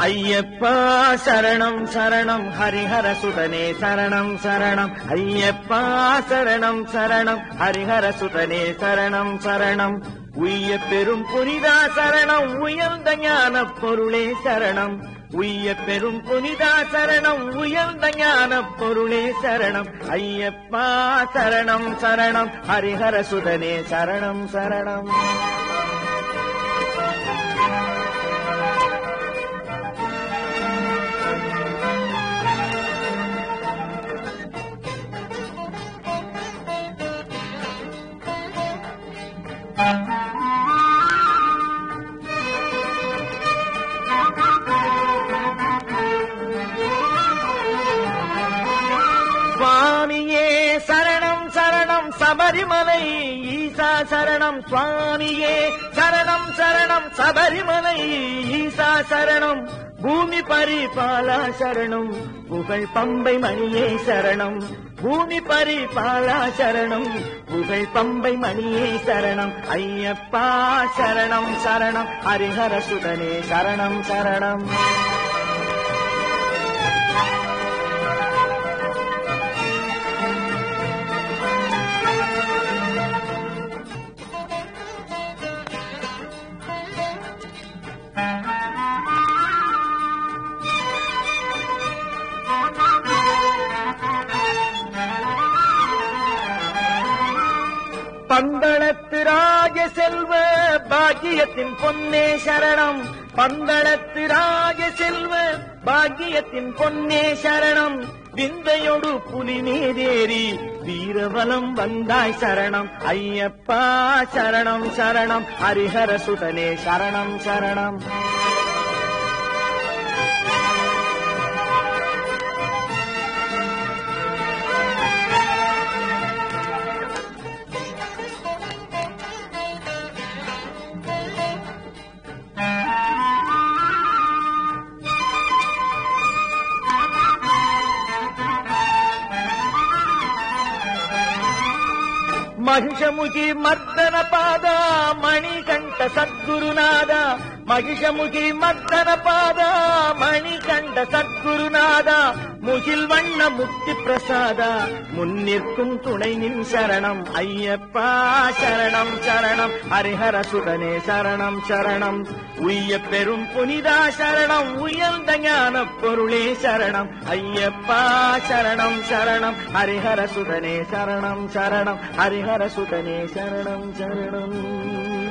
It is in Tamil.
ஐயப்பா சரணம் சரணம் ஹரிஹர சுதனே சரணம் சரணம் ஐயப்பா சரணம் சரணம் ஹரிஹர சுதனே சரணம் சரணம் உய்ய பெரும் புனிதா சரணம் உயர்ந்த ஞான பொருளே சரணம் உய்ய பெரும் புனிதா சரணம் உயர்ந்த ஞான பொருளே சரணம் ஐயப்பா சரணம் சரணம் ஹரிஹர சுதனே சரணம் சரணம் சுவாமியே சரணம் சரணம் சபரிமலை ஈசா சரணம் சுவாமியே சரணம் சரணம் சபரிமலை ஈசா சரணம் பூமி பரிபாலா சரணம் புகழ் பம்பை மணியே சரணம் பூமி பரிபாலா சரணம் புகழ் பம்பை மணியே சரணம் ஐயப்பா சரணம் சரணம் ஹரிஹர சுதனே சரணம் சரணம் பந்தளத்து ராஜ செல்வ பாக்கியத்தின் பொன்னே சரணம் பந்தளத்து ராஜ செல்வ பாக்கியத்தின் பொன்னே சரணம் விந்தையொடு புலி மீதேறி வீரவலம் வந்தாய் சரணம் ஐயப்பா சரணம் சரணம் ஹரிஹர சுதனே சரணம் சரணம் మహిషముఖి మర్దన పాద మణికంఠ సద్గురునాథ மகிஷமுகி மத்தன பாத மணிகண்ட சத்குருநாத முகில் வண்ண முக்தி பிரசாதா முன்னிற்கும் துணை நின் சரணம் ஐயப்பா சரணம் சரணம் ஹரிஹர சுடனே சரணம் சரணம் உய்ய பெரும் புனிதா சரணம் உயர்ந்த ஞான பொருளே சரணம் ஐயப்பா சரணம் சரணம் ஹரிஹர சுடனே சரணம் சரணம் ஹரிஹர சுடனே சரணம் சரணம்